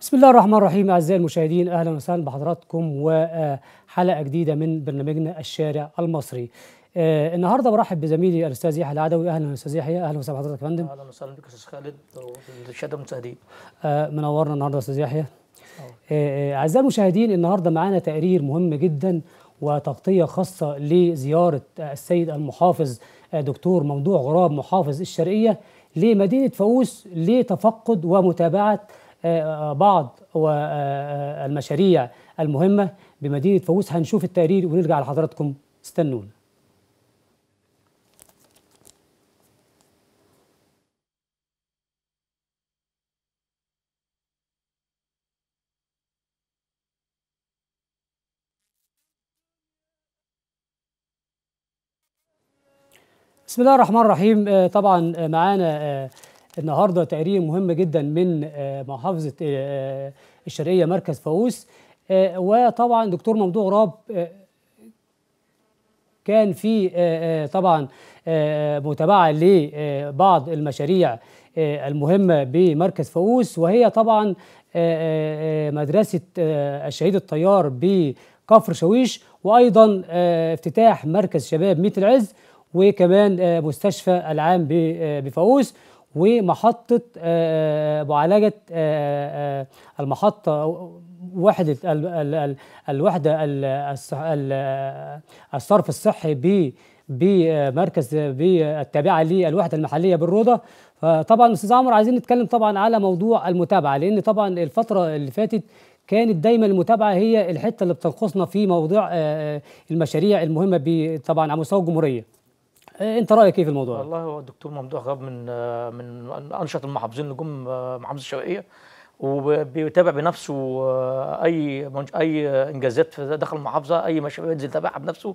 بسم الله الرحمن الرحيم أعزائي المشاهدين أهلا وسهلا بحضراتكم وحلقة جديدة من برنامجنا الشارع المصري آه، النهارده برحب بزميلي الاستاذ يحيى العدوي اهلا استاذ يحيى اهلا وسهلا بحضرتك يا فندم اهلا وسهلا بك استاذ خالد والساده المشاهدين آه، منورنا النهارده يا استاذ يحيى آه، آه، اعزائي المشاهدين النهارده معانا تقرير مهم جدا وتغطيه خاصه لزياره آه، السيد المحافظ آه، دكتور ممدوح غراب محافظ الشرقيه لمدينه فاووس لتفقد ومتابعه آه، بعض آه، المشاريع المهمه بمدينه فاووس هنشوف التقرير ونرجع لحضراتكم استنونا بسم الله الرحمن الرحيم آه، طبعا آه، معانا آه، النهارده تقرير مهم جدا من آه، محافظه آه، الشرقيه مركز فاووس آه، وطبعا دكتور ممدوح غراب آه، كان في آه، آه، طبعا آه، متابعه لبعض المشاريع آه، المهمه بمركز فاووس وهي طبعا آه، آه، آه، مدرسه آه، الشهيد الطيار بكفر شاويش وايضا آه، افتتاح مركز شباب ميت العز وكمان آه، مستشفى العام ب- آه، بفاووس ومحطة آه، معالجة آه، آه، المحطة وحدة ال- ال- ال- الوحدة ال- الصح- ال- الصرف الصحي ب بمركز بالتابعة للوحدة المحلية بالروضة فطبعا أستاذ عمرو عايزين نتكلم طبعا على موضوع المتابعة لأن طبعا الفترة اللي فاتت كانت دايما المتابعة هي الحتة اللي بتنقصنا في موضوع آه، المشاريع المهمة ب- طبعا على مستوى الجمهورية آه، انت رايك ايه في الموضوع ده؟ والله هو الدكتور ممدوح غاب من آه، من انشط المحافظين اللي جم آه، محافظه الشرقيه وبيتابع بنفسه آه، اي منج- اي انجازات في داخل المحافظه اي مشاريع ينزل يتابعها بنفسه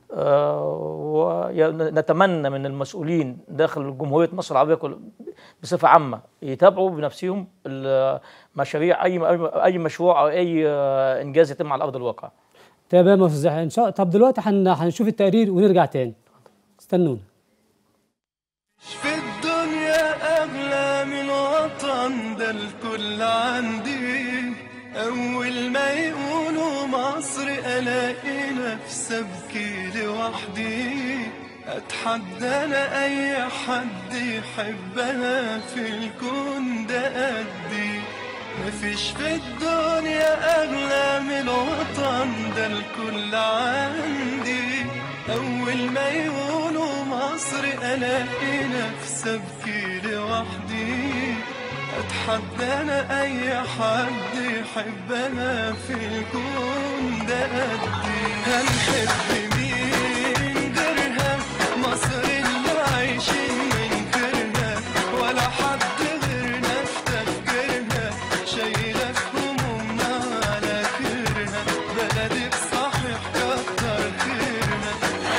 ونتمنى من المسؤولين داخل جمهوريه مصر العربيه كل بصفه عامه يتابعوا بنفسهم المشاريع اي اي مشروع او اي آه، انجاز يتم على ارض الواقع تمام يا استاذ يحيى. ان شاء طب دلوقتي هن... هنشوف التقرير ونرجع تاني استنونا في الدنيا أغلى من وطن ده الكل عندي أول ما يقولوا مصر ألاقي نفسي أبكي لوحدي أتحدى أنا أي حد يحبنا في الكون ده قدي مفيش في الدنيا أغلى من وطن ده الكل عندي أول ما يقولوا مصر ألاقي نفسي أبكي لوحدي أتحدى أنا أي حد يحبنا في الكون ده قدي هنحب مين غيرها مصر اللي عايشين من غيرها ولا حد غيرنا في تفكيرها شايلة في همومنا على كيرها بلدي بصحيح كتر خيرها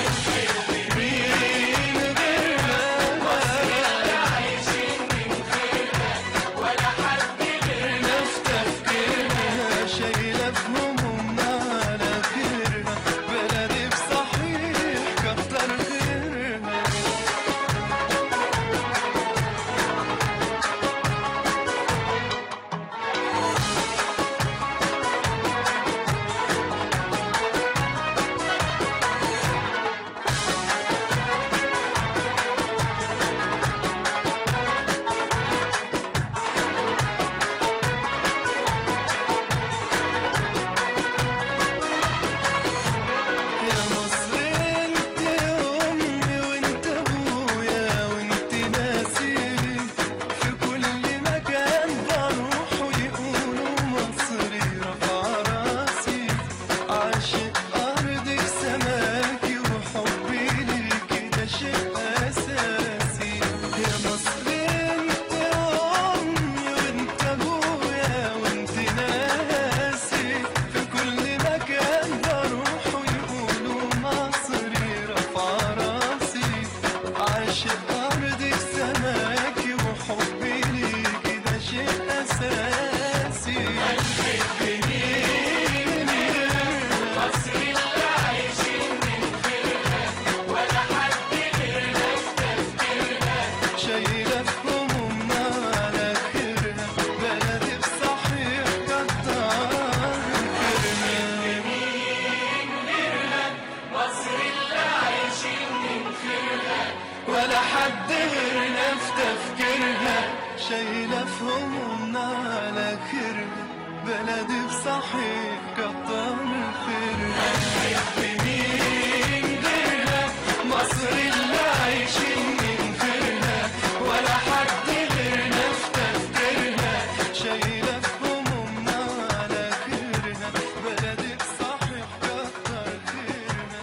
مين غيرها في تفكيرها شايلة في همومنا على كيرها بلدي بصحيح صحيح كتر خيرها مين غيرها مصر اللي عايشين من غيرها ولا حد غيرنا في تفكيرها شايلة في همومنا على خيرها بلدك صحيح كتر خيرها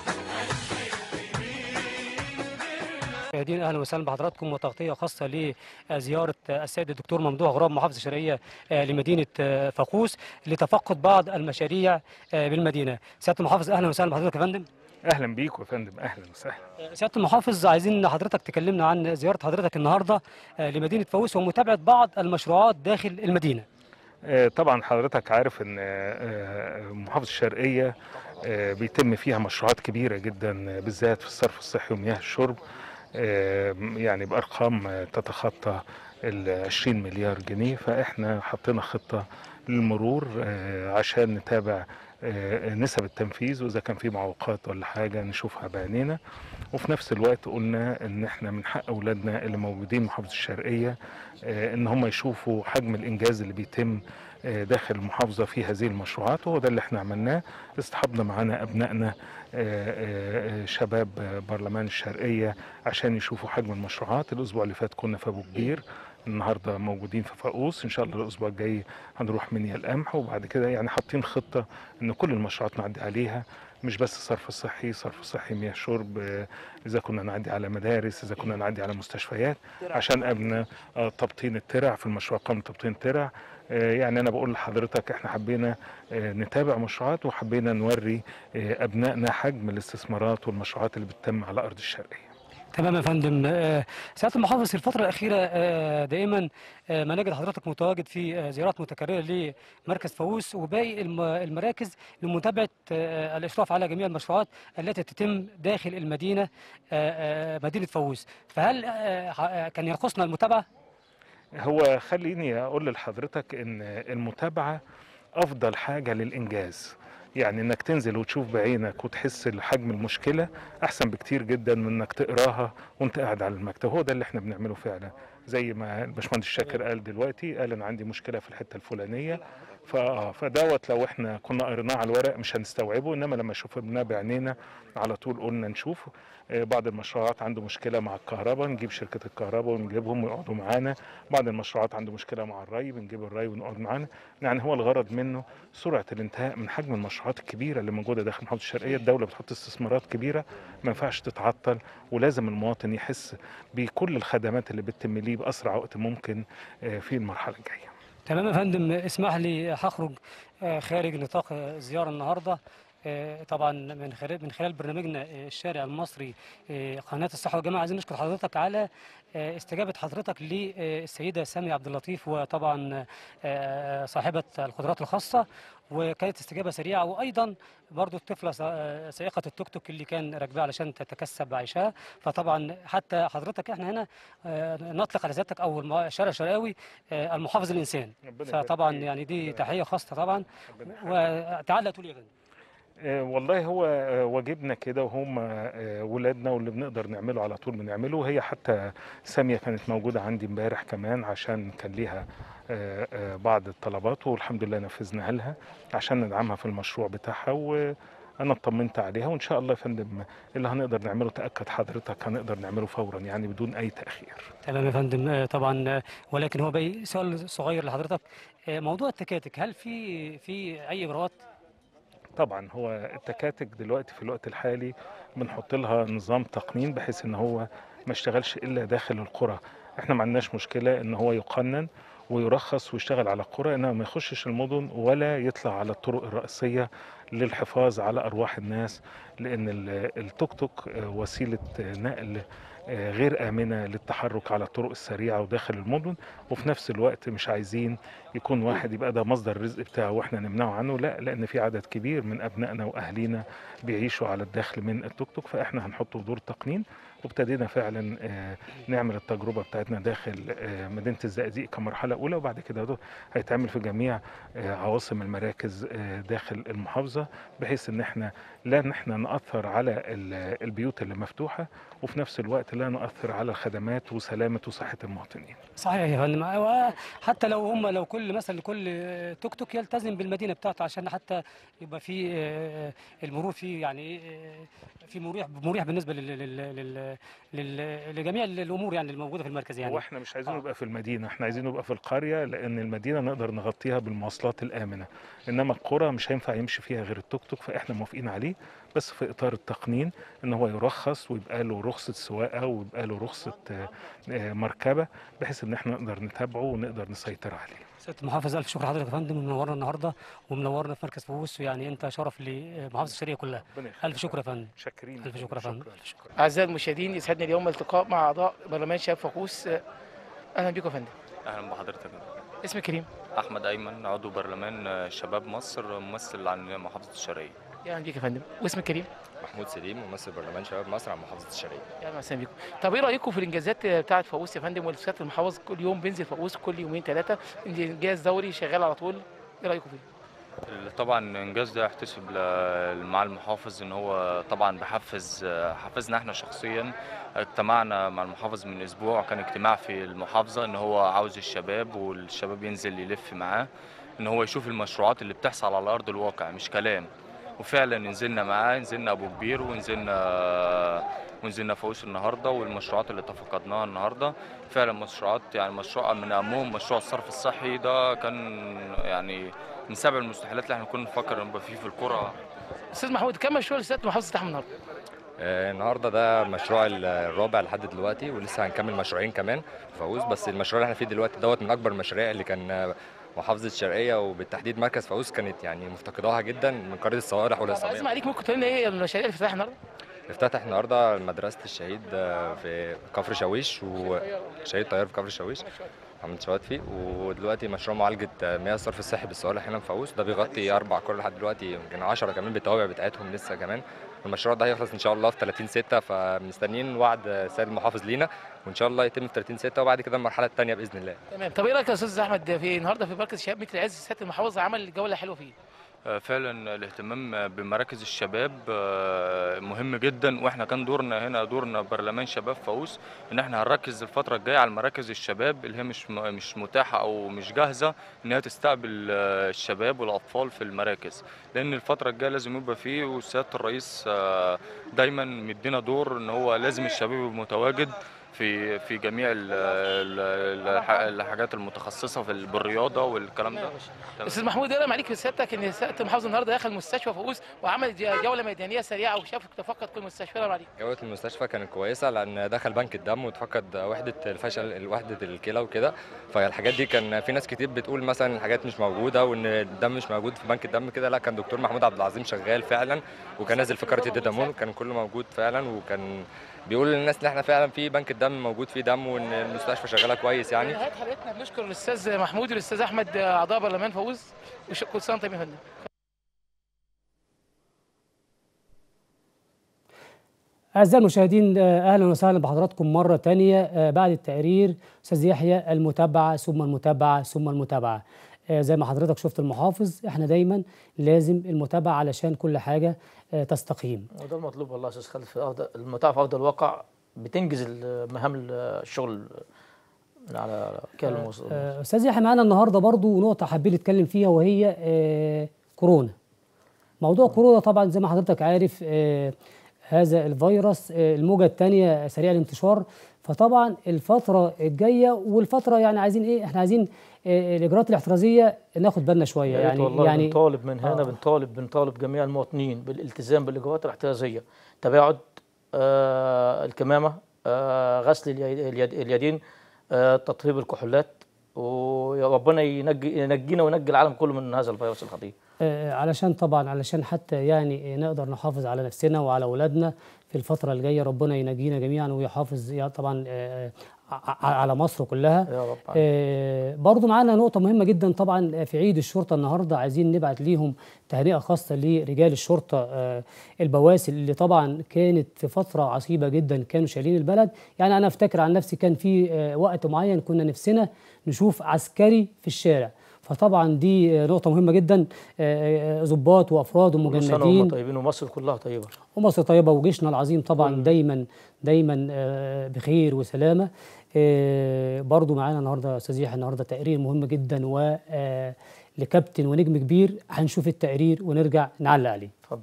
مشاهدينا اهلا وسهلا بحضراتكم وتغطيه خاصه لزياره السيد الدكتور ممدوح غراب محافظ الشرقيه آه، لمدينه آه، فاقوس لتفقد بعض المشاريع آه، بالمدينه. سياده المحافظ اهلا وسهلا بحضرتك يا فندم. اهلا بيكم يا فندم اهلا وسهلا آه، سياده المحافظ عايزين حضرتك تكلمنا عن زياره حضرتك النهارده آه، لمدينه فاقوس ومتابعه بعض المشروعات داخل المدينه. آه، طبعا حضرتك عارف ان آه، محافظه الشرقيه آه، بيتم فيها مشروعات كبيره جدا آه، بالذات في الصرف الصحي ومياه الشرب آه، يعني بارقام آه، تتخطى ال 20 مليار جنيه فاحنا حطينا خطه للمرور آه، عشان نتابع آه، نسب التنفيذ واذا كان في معوقات ولا حاجه نشوفها بعينينا وفي نفس الوقت قلنا ان احنا من حق اولادنا اللي موجودين محافظه الشرقيه آه، ان هم يشوفوا حجم الانجاز اللي بيتم آه، داخل المحافظه في هذه المشروعات وهو ده اللي احنا عملناه اصطحبنا معانا ابنائنا آه، آه، آه، شباب آه، برلمان الشرقيه عشان يشوفوا حجم المشروعات الاسبوع اللي فات كنا في ابو كبير النهارده موجودين في فاقوس ان شاء الله الاسبوع الجاي هنروح منيا القمح وبعد كده يعني حاطين خطه ان كل المشروعات نعدي عليها مش بس الصرف الصحي صرف صحي مياه شرب آه، اذا كنا نعدي على مدارس اذا كنا نعدي على مستشفيات عشان ابنى آه، تبطين الترع في المشروع قام تبطين الترع آه، يعني انا بقول لحضرتك احنا حبينا آه، نتابع مشروعات وحبينا نوري آه، ابنائنا حجم الاستثمارات والمشروعات اللي بتتم على ارض الشرقيه تمام يا فندم آه، سياده المحافظ في الفتره الاخيره آه، دائما آه، ما نجد حضرتك متواجد في آه، زيارات متكرره لمركز فاووس وباقي الم- المراكز لمتابعه آه، الاشراف على جميع المشروعات التي تتم داخل المدينه آه، آه، مدينه فاووس فهل آه، ح- كان ينقصنا المتابعه هو خليني اقول لحضرتك ان المتابعه افضل حاجه للانجاز يعني انك تنزل وتشوف بعينك وتحس حجم المشكله احسن بكتير جدا من انك تقراها وانت قاعد على المكتب هو ده اللي احنا بنعمله فعلا زي ما الباشمهندس شاكر قال دلوقتي قال انا عندي مشكله في الحته الفلانيه فاه فدوت لو احنا كنا قريناه على الورق مش هنستوعبه انما لما شفناه بعينينا على طول قلنا نشوف آه، بعض المشروعات عنده مشكله مع الكهرباء نجيب شركه الكهرباء ونجيبهم ويقعدوا معانا بعض المشروعات عنده مشكله مع الري بنجيب الري ونقعد معانا يعني هو الغرض منه سرعه الانتهاء من حجم المشروعات الكبيره اللي موجوده داخل محافظه الشرقيه الدوله بتحط استثمارات كبيره ما ينفعش تتعطل ولازم المواطن يحس بكل الخدمات اللي بتتم ليه باسرع وقت ممكن آه، في المرحله الجايه تمام يا فندم اسمح لي هخرج آه، خارج نطاق آه، الزياره النهارده آه، طبعا من خلال من خلال برنامجنا آه، الشارع المصري آه، قناه الصحه والجماعه عايزين نشكر حضرتك على آه، استجابه حضرتك للسيده ساميه عبد اللطيف وطبعا آه، صاحبه القدرات الخاصه وكانت استجابه سريعه وايضا برضو الطفله سا- سائقه التوك توك اللي كان راكباه علشان تتكسب عيشها فطبعا حتى حضرتك احنا هنا آه، نطلق على ذاتك او الم- الشارع الشرقاوي آه، المحافظ الانسان ربنا يبارك فطبعا فيك. يعني دي ربنا تحيه خاصه طبعا ربنا يخليك. وتعالى تقول يا فندم آه، والله هو آه، واجبنا كده وهم آه، ولادنا واللي بنقدر نعمله على طول بنعمله وهي حتى سامية كانت موجودة عندي امبارح كمان عشان كان ليها آه، آه، بعض الطلبات والحمد لله نفذناها لها عشان ندعمها في المشروع بتاعها وانا اطمنت عليها وان شاء الله يا فندم اللي هنقدر نعمله تاكد حضرتك هنقدر نعمله فورا يعني بدون اي تاخير تمام يا فندم آه، طبعا آه، ولكن هو باقي سؤال صغير لحضرتك آه، موضوع التكاتك هل في في اي اجراءات طبعا هو التكاتك دلوقتي في الوقت الحالي بنحط لها نظام تقنين بحيث ان هو ما اشتغلش الا داخل القرى احنا ما عندناش مشكله ان هو يقنن ويرخص ويشتغل على القرى انما ما يخشش المدن ولا يطلع على الطرق الرئيسيه للحفاظ على ارواح الناس لان ال- التوك توك آه، وسيله آه، نقل آه، غير آمنة للتحرك على الطرق السريعة وداخل المدن وفي نفس الوقت مش عايزين يكون واحد يبقى ده مصدر الرزق بتاعه واحنا نمنعه عنه لا لأن في عدد كبير من أبنائنا وأهالينا بيعيشوا على الدخل من التوك توك فإحنا هنحطه في دور تقنين وابتدينا فعلا آه، نعمل التجربه بتاعتنا داخل آه، مدينه الزقازيق كمرحله اولى وبعد كده ده هيتعمل في جميع آه، عواصم المراكز آه، داخل المحافظه بحيث ان احنا لا ان احنا ناثر على ال- البيوت اللي مفتوحه وفي نفس الوقت لا نؤثر على الخدمات وسلامه وصحه المواطنين صحيح يا فندم أيوة، حتى لو هم لو كل مثلا كل توك توك يلتزم بالمدينه بتاعته عشان حتى يبقى في آه، المرور فيه يعني إيه، آه، في مريح مريح بالنسبه لل لل لل لل لجميع الامور يعني الموجوده في المركز يعني هو احنا مش عايزين آه. نبقى في المدينه احنا عايزين نبقى في القريه لان المدينه نقدر نغطيها بالمواصلات الامنه انما القرى مش هينفع يمشي فيها غير التوك توك فاحنا موافقين عليه بس في اطار التقنين ان هو يرخص ويبقى له رخصه سواقه ويبقى له رخصه آه، آه، مركبه بحيث ان احنا نقدر نتابعه ونقدر نسيطر عليه سياده المحافظ الف شكر لحضرتك يا فندم منورنا النهارده ومنورنا في مركز فوس ويعني انت شرف لمحافظه الشرقيه كلها ربنا الف يخليك. شكر يا فندم شاكرين الف شكر يا فندم شكراً. الف شكر أعزائي المشاهدين يسعدني اليوم التقاء مع أعضاء برلمان شباب فاقوس أهلا بكم يا فندم اهلا بحضرتك اسمك كريم احمد ايمن عضو برلمان شباب مصر ممثل عن محافظه الشرقيه أهلا بيك يا فندم واسمك كريم محمود سليم ممثل برلمان شباب مصر عن محافظه الشرقيه أهلا وسهلا بيكم طب إيه رأيكم في الإنجازات بتاعة فاقوس يا فندم والسيادة المحافظ كل يوم بينزل فاقوس كل يومين ثلاثة إنجاز دوري شغال على طول إيه رأيكم فيه؟ طبعا الانجاز ده يحتسب ل- مع المحافظ ان هو طبعا بحفز حفزنا احنا شخصيا اجتمعنا مع المحافظ من اسبوع كان اجتماع في المحافظه ان هو عاوز الشباب والشباب ينزل يلف معاه ان هو يشوف المشروعات اللي بتحصل على ارض الواقع مش كلام وفعلا نزلنا معاه نزلنا ابو كبير ونزلنا ونزلنا فوق النهارده والمشروعات اللي تفقدناها النهارده فعلا مشروعات يعني مشروع من اهمهم مشروع الصرف الصحي ده كان يعني من سبع المستحيلات اللي احنا كنا نفكر نبقى فيه في القرى أستاذ محمود كم مشروع لسيادة المحافظ فتح النهارده؟ آه، النهارده ده المشروع ال- الرابع لحد دلوقتي ولسه هنكمل مشروعين كمان في فاووس بس المشروع اللي احنا فيه دلوقتي دوت من اكبر المشاريع اللي كان آه، محافظه الشرقيه وبالتحديد مركز فاووس كانت يعني مفتقداها جدا من قريه الصوارح طب عايز والعصاميه عليك ممكن تقول لنا إيه المشاريع اللي فتحها النهارده؟ افتتح النهارده مدرسه الشهيد آه، في كفر شاويش وشهيد طيار في كفر شاويش محمد شواتفي ودلوقتي مشروع معالجه آه، مياه الصرف الصحي بالصوالح هنا في فاووس ده بيغطي اربع قرى لحد دلوقتي يمكن 10 كمان بالتوابع بتاعتهم لسه كمان المشروع ده هيخلص ان شاء الله في 30 6 فمستنيين وعد السيد المحافظ لينا وان شاء الله يتم في 30 6 وبعد كده المرحله الثانيه باذن الله تمام طب إيه رأيك يا أستاذ أحمد في النهارده في مركز شباب مثل عز سيادة المحافظ عمل جولة حلوة فيه؟ آه، فعلا الاهتمام بمراكز الشباب آه، مهم جدا واحنا كان دورنا هنا دورنا برلمان شباب فاوس ان احنا هنركز الفتره الجايه على مراكز الشباب اللي هي مش م- مش متاحه او مش جاهزه ان هي تستقبل آه، الشباب والاطفال في المراكز لان الفتره الجايه لازم يبقى فيه وسياده الرئيس آه، دايما مدينا دور ان هو لازم الشباب يبقى متواجد في في جميع ال- ال- الح- الحاجات المتخصصه في ال- بالرياضه والكلام ده تمام. استاذ محمود ايه عليك في سيادتك ان سياده المحافظ النهارده دخل مستشفى فؤوس وعمل ج- جوله ميدانيه سريعه وشاف تفقد كل مستشفى ايه عليك جوده المستشفى كانت كويسه لان دخل بنك الدم وتفقد وحده الفشل وحده الكلى وكده فالحاجات دي كان في ناس كتير بتقول مثلا الحاجات مش موجوده وان الدم مش موجود في بنك الدم كده لا كان دكتور محمود عبد العظيم شغال فعلا وكان نازل في قاره الديدامون كان كله موجود فعلا وكان بيقول للناس ان احنا فعلا في بنك الدم موجود فيه دم وان المستشفى شغاله كويس يعني نهايه حلقتنا بنشكر الاستاذ محمود والاستاذ احمد اعضاء برلمان فؤوس وكل سنه وانتم طيبين يا فندم أعزائي المشاهدين آه، أهلا وسهلا بحضراتكم مرة تانية آه، بعد التقرير أستاذ يحيى المتابعة ثم المتابعة ثم المتابعة آه، زي ما حضرتك شفت المحافظ احنا دايما لازم المتابعة علشان كل حاجة آه، تستقيم وده المطلوب والله يا استاذ خالد في ارض المتابعه في ارض الواقع بتنجز المهام الشغل من على كلمه الموصل آه، أستاذ يحيى معانا النهاردة برضو نقطة حابين نتكلم فيها وهي آه، كورونا موضوع كورونا طبعا زي ما حضرتك عارف آه، هذا الفيروس آه، الموجة الثانية سريع الانتشار فطبعا الفترة الجاية والفترة يعني عايزين ايه احنا عايزين آه، الإجراءات الاحترازية ناخد بالنا شوية يعني يعني والله يعني بنطالب من هنا آه. بنطالب بنطالب جميع المواطنين بالالتزام بالاجراءات الاحترازيه تباعد آه الكمامه آه غسل اليد اليد اليدين آه تطهير الكحولات ويا ربنا ينجي ينجينا وينجي العالم كله من هذا الفيروس الخطير آه، علشان طبعا علشان حتى يعني آه، نقدر نحافظ على نفسنا وعلى اولادنا في الفتره الجايه ربنا ينجينا جميعا ويحافظ يا طبعا آه، ع- على مصر كلها يا رب آه، برضو معانا نقطة مهمة جدا طبعا في عيد الشرطة النهاردة عايزين نبعت ليهم تهنئة خاصة لرجال الشرطة آه، البواسل اللي طبعا كانت في فترة عصيبة جدا كانوا شايلين البلد يعني أنا أفتكر عن نفسي كان في آه، وقت معين كنا نفسنا نشوف عسكري في الشارع فطبعا دي آه، نقطة مهمة جدا آه، آه، ضباط وأفراد كل سنه وهم ومجندين طيبين ومصر كلها طيبه ومصر طيبة وجيشنا العظيم طبعا دايما دايما آه، بخير وسلامة آه، برضو معانا النهارده يا استاذ يحيى النهارده تقرير مهم جدا و آه، لكابتن ونجم كبير هنشوف التقرير ونرجع نعلق عليه اتفضل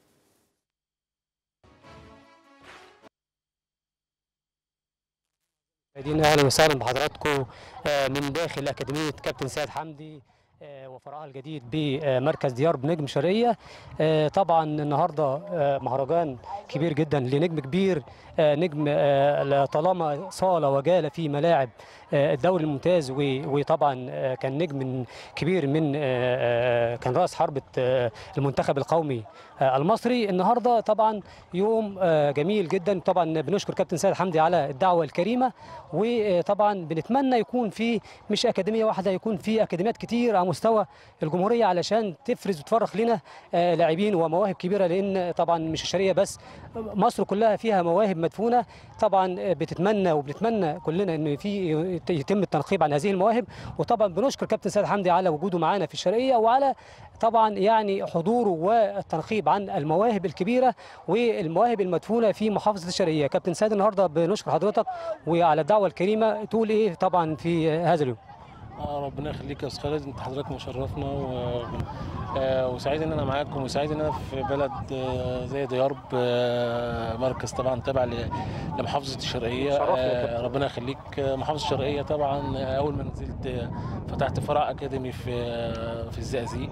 مشاهدينا اهلا وسهلا بحضراتكم آه، من داخل اكاديميه كابتن سيد حمدي آه، وفرعها الجديد بمركز ديار بنجم شرقيه آه، طبعا النهارده آه، مهرجان كبير جدا لنجم كبير آه، نجم آه، طالما صال وجال في ملاعب آه، الدوري الممتاز و- وطبعا آه، كان نجم كبير من آه، آه، كان راس حربه آه، المنتخب القومي آه، المصري النهارده طبعا يوم آه، جميل جدا طبعا بنشكر كابتن سيد حمدي على الدعوه الكريمه وطبعا بنتمنى يكون في مش اكاديميه واحده يكون في اكاديميات كتير على مستوى الجمهوريه علشان تفرز وتفرخ لنا آه، لاعبين ومواهب كبيره لان طبعا مش الشرقيه بس مصر كلها فيها مواهب مدفونه طبعا آه، بتتمنى وبنتمنى كلنا ان في يتم التنقيب عن هذه المواهب وطبعا بنشكر كابتن سيد حمدي على وجوده معانا في الشرقيه وعلى طبعا يعني حضوره والتنقيب عن المواهب الكبيره والمواهب المدفونه في محافظه الشرقيه كابتن سيد النهارده بنشكر حضرتك وعلى الدعوه الكريمه تقول ايه طبعا في هذا اليوم آه ربنا يخليك يا استاذ خالد انت حضرتك مشرفنا و... آه وسعيد ان انا معاكم وسعيد ان انا في بلد آه زي ديارب آه مركز طبعا تابع ل... لمحافظه الشرقيه شرفنا يا آه كابتن. ربنا يخليك آه محافظه الشرقيه طبعا آه اول ما نزلت آه فتحت فرع اكاديمي في آه في الزقازيق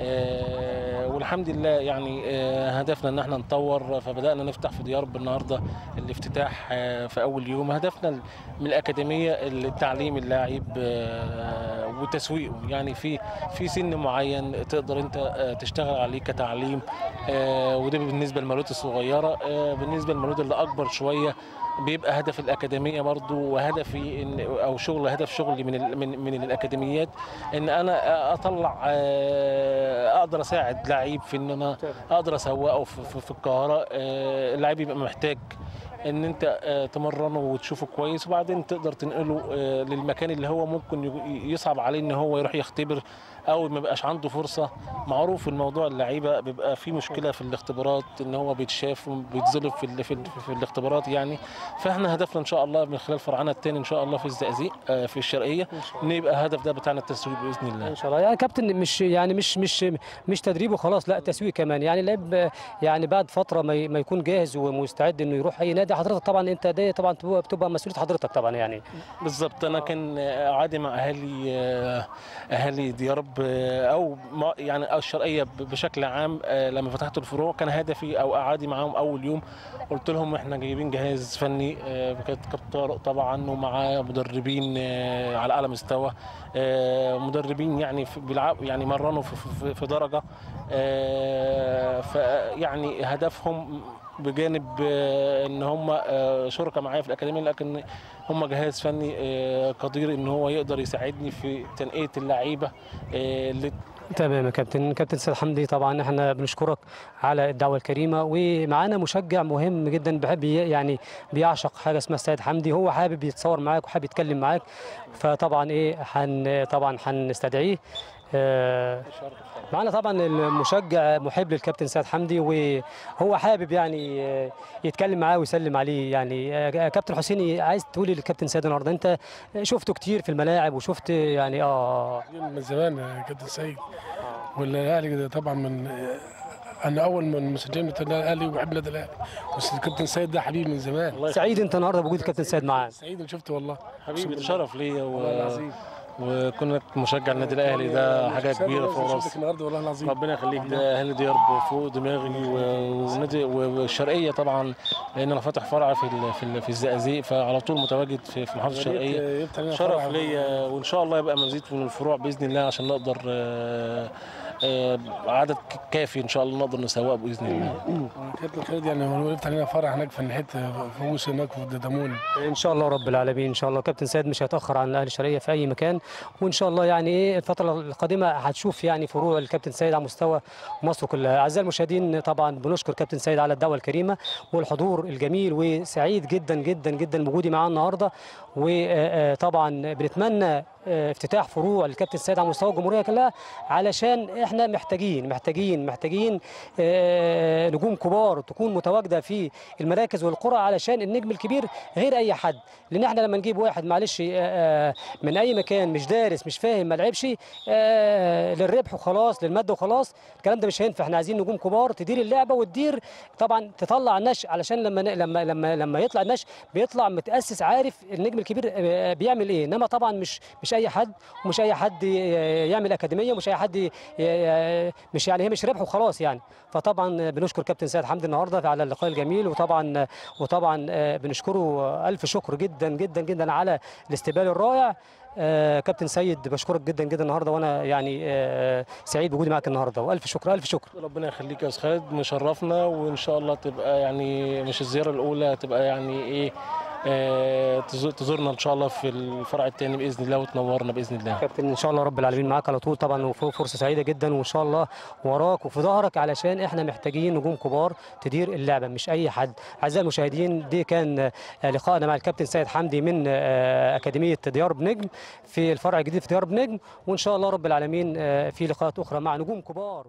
آه والحمد لله يعني آه هدفنا ان احنا نطور فبدانا نفتح في ديارب النهارده الافتتاح آه في اول يوم هدفنا من الاكاديميه التعليم اللاعب آه وتسويقه يعني في في سن معين تقدر انت آه تشتغل عليه كتعليم آه وده بالنسبه للمولود الصغيره آه بالنسبه للمولود اللي اكبر شويه بيبقى هدف الاكاديميه برضو وهدفي ان او شغل هدف شغلي من ال- من من الاكاديميات ان انا اطلع آه، اقدر اساعد لعيب في ان انا اقدر اسوقه في, في, في القاهره آه، اللعيب يبقى محتاج ان انت آه، تمرنه وتشوفه كويس وبعدين تقدر تنقله آه، للمكان اللي هو ممكن ي- يصعب عليه ان هو يروح يختبر او ما بقاش عنده فرصه معروف الموضوع اللعيبه بيبقى في مشكله في الاختبارات ان هو بيتشاف وبيتظلم في ال- في, ال- في الاختبارات يعني فاحنا هدفنا ان شاء الله من خلال فرعنا الثاني ان شاء الله في الزقازيق آه، في الشرقيه نبقى الهدف ده بتاعنا التسويق باذن الله ان شاء الله يعني كابتن مش يعني مش مش مش تدريب وخلاص لا تسويق كمان يعني لعب يعني بعد فتره ما ي- ما يكون جاهز ومستعد انه يروح اي نادي حضرتك طبعا انت ده طبعا بتبقى- بتبقى مسؤوليه حضرتك طبعا يعني بالظبط انا كان عادي مع اهالي اهالي ديارب او ما- يعني أو الشرقيه بشكل عام لما فتحت الفروع كان هدفي او اعادي معاهم اول يوم قلت لهم احنا جايبين جهاز فني آه، كابتن كابتن طارق طبعا ومعاه مدربين آه، على اعلى مستوى آه، مدربين يعني في- بيلعبوا يعني مرنوا في, في, في درجه آه، فيعني هدفهم بجانب آه، ان هم آه، شركاء معايا في الاكاديميه لكن هم جهاز فني آه، قدير ان هو يقدر يساعدني في تنقيه اللعيبه آه، اللي تمام يا كابتن كابتن سيد حمدي طبعا احنا بنشكرك على الدعوه الكريمه ومعانا مشجع مهم جدا بحب ي- يعني بيعشق حاجه اسمها السيد حمدي هو حابب يتصور معاك وحابب يتكلم معاك فطبعا ايه حن طبعا هنستدعيه آه، معانا طبعا المشجع محب للكابتن سيد حمدي وهو حابب يعني آه، يتكلم معاه ويسلم عليه يعني آه، كابتن حسيني عايز تقولي للكابتن سيد النهارده انت شفته كتير في الملاعب وشفت يعني اه من زمان يا كابتن سيد والاهلي ده طبعا من انا اول من مشجعين بتاع الاهلي وبحب النادي الاهلي بس الكابتن سيد ده حبيبي من زمان سعيد انت النهارده بوجود الكابتن سيد معانا سعيد اللي شفته والله حبيبي ده شرف ليا و... والله العظيم وكونك مشجع النادي الاهلي ده حاجه كبيره فوق شفتك راسي النهارده والله العظيم ربنا يخليك ده اهل ديار فوق دماغي و- ونادي والشرقيه طبعا لان انا فاتح فرع في ال- في ال- في الزقازيق فعلى طول متواجد في في محافظه الشرقيه يفتح لنا شرف فرع. ليا وان شاء الله يبقى مزيد من الفروع باذن الله عشان نقدر آه، آه، عدد ك- كافي ان شاء الله نقدر نسوقه باذن الله كابتن خالد يعني هو وقفت علينا فرع هناك في ناحيه فوز هناك في الدمون ان شاء الله رب العالمين ان شاء الله كابتن سيد مش هيتاخر عن الاهلي الشرقيه في اي مكان وان شاء الله يعني ايه الفتره القادمه هتشوف يعني فروع الكابتن سيد على مستوى مصر كلها اعزائي المشاهدين طبعا بنشكر كابتن سيد على الدعوه الكريمه والحضور الجميل وسعيد جدا جدا جدا بوجودي معاه النهارده وطبعا بنتمنى آه، افتتاح فروع الكابتن سيد على مستوى الجمهوريه كلها علشان احنا محتاجين محتاجين محتاجين آه، نجوم كبار تكون متواجده في المراكز والقرى علشان النجم الكبير غير اي حد لان احنا لما نجيب واحد معلش آه، آه، من اي مكان مش دارس مش فاهم ما لعبش آه، للربح وخلاص للماده وخلاص الكلام ده مش هينفع احنا عايزين نجوم كبار تدير اللعبه وتدير طبعا تطلع النش علشان لما لما لما لما يطلع النش بيطلع متاسس عارف النجم الكبير آه، بيعمل ايه انما طبعا مش مش اي حد ومش اي حد يعمل اكاديميه ومش اي حد ي- ي- مش يعني هي مش ربح وخلاص يعني فطبعا بنشكر كابتن سيد حمدي النهارده على اللقاء الجميل وطبعا وطبعا آه، بنشكره الف شكر جدا جدا جدا على الاستقبال الرائع آه، كابتن سيد بشكرك جدا جدا النهارده وانا يعني آه، سعيد بوجودي معاك النهارده والف شكر الف شكر ربنا يخليك يا استاذ خالد مشرفنا وان شاء الله تبقى يعني مش الزياره الاولى تبقى يعني ايه آه، تزو- تزورنا ان شاء الله في الفرع الثاني باذن الله وتنورنا باذن الله كابتن ان شاء الله رب العالمين معاك على طول طبعا وفرصه سعيده جدا وان شاء الله وراك وفي ظهرك علشان احنا محتاجين نجوم كبار تدير اللعبه مش اي حد اعزائي المشاهدين دي كان آه، لقائنا مع الكابتن سيد حمدي من آه، اكاديميه ديار بنجم في الفرع الجديد في ديار بنجم وان شاء الله رب العالمين آه، في لقاءات اخرى مع نجوم كبار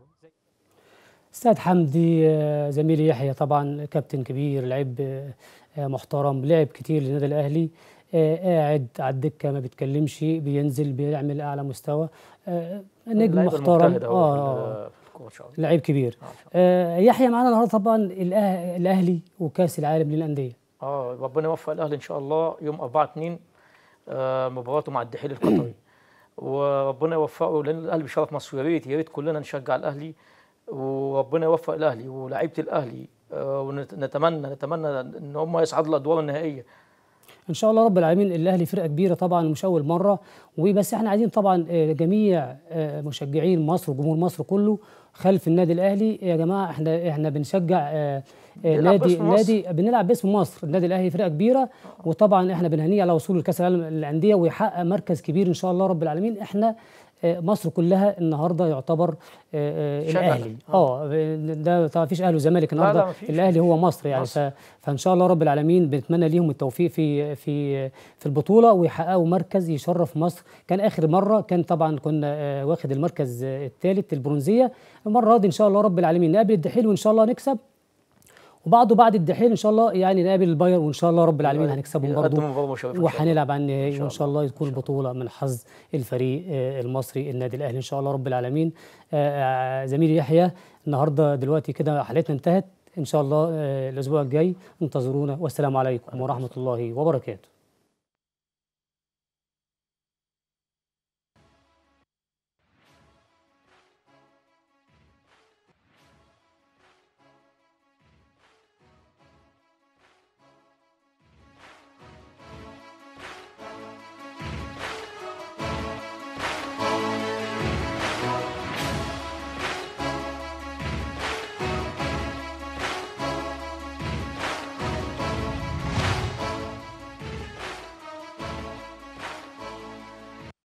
استاذ حمدي آه، زميلي يحيى طبعا كابتن كبير لعيب آه، آه، محترم لعب كتير للنادي الاهلي آه، قاعد على الدكه ما بيتكلمش بينزل بيعمل اعلى مستوى آه، نجم اللعيبة محترم المجتهد أهو اه في آه. ال- في الكورة إن شاء الله. لعيب كبير آه، يحيى معانا النهارده طبعا الأه- الاهلي وكاس العالم للانديه اه ربنا يوفق الاهلي ان شاء الله يوم 4 2 آه مباراته مع الدحيل القطري وربنا يوفقه لان الاهلي بيشرف مصر يا ريت يا ريت كلنا نشجع الاهلي وربنا يوفق الاهلي ولاعيبه الاهلي آه ونتمنى نتمنى ان هم يصعدوا الادوار النهائيه ان شاء الله رب العالمين الاهلي فرقه كبيره طبعا مش اول مره وبس احنا عايزين طبعا آه، جميع آه، مشجعين مصر وجمهور مصر كله خلف النادي الاهلي يا جماعه احنا احنا بنشجع آه، آه، بنلعب نادي باسم مصر. نادي بنلعب باسم مصر النادي الاهلي فرقه كبيره وطبعا احنا بنهنيه على وصوله لكاس العالم للانديه ويحقق مركز كبير ان شاء الله رب العالمين احنا آه، مصر كلها النهارده يعتبر آه، آه، شغل. الاهلي اه ده طبعا مفيش اهلي وزمالك لا، النهارده مفيش. الاهلي هو مصر يعني مصر. ف- فان شاء الله رب العالمين بنتمنى ليهم التوفيق في في في البطوله ويحققوا مركز يشرف مصر كان اخر مره كان طبعا كنا آه، واخد المركز آه، الثالث البرونزيه المره دي ان شاء الله رب العالمين نقابل الدحيل وان شاء الله نكسب وبعده بعد الدحيل ان شاء الله يعني نقابل الباير وان شاء الله رب العالمين هنكسبهم برضه يقدموا مباراه مشرفه إن شاء الله. وهنلعب على النهائي شاء وان شاء الله تكون البطوله من حظ الفريق آه، المصري النادي الاهلي ان شاء الله رب العالمين آه، آه، زميلي يحيى النهارده دلوقتي كده حلقتنا انتهت ان شاء الله آه، الاسبوع الجاي انتظرونا والسلام عليكم ورحمه الله وبركاته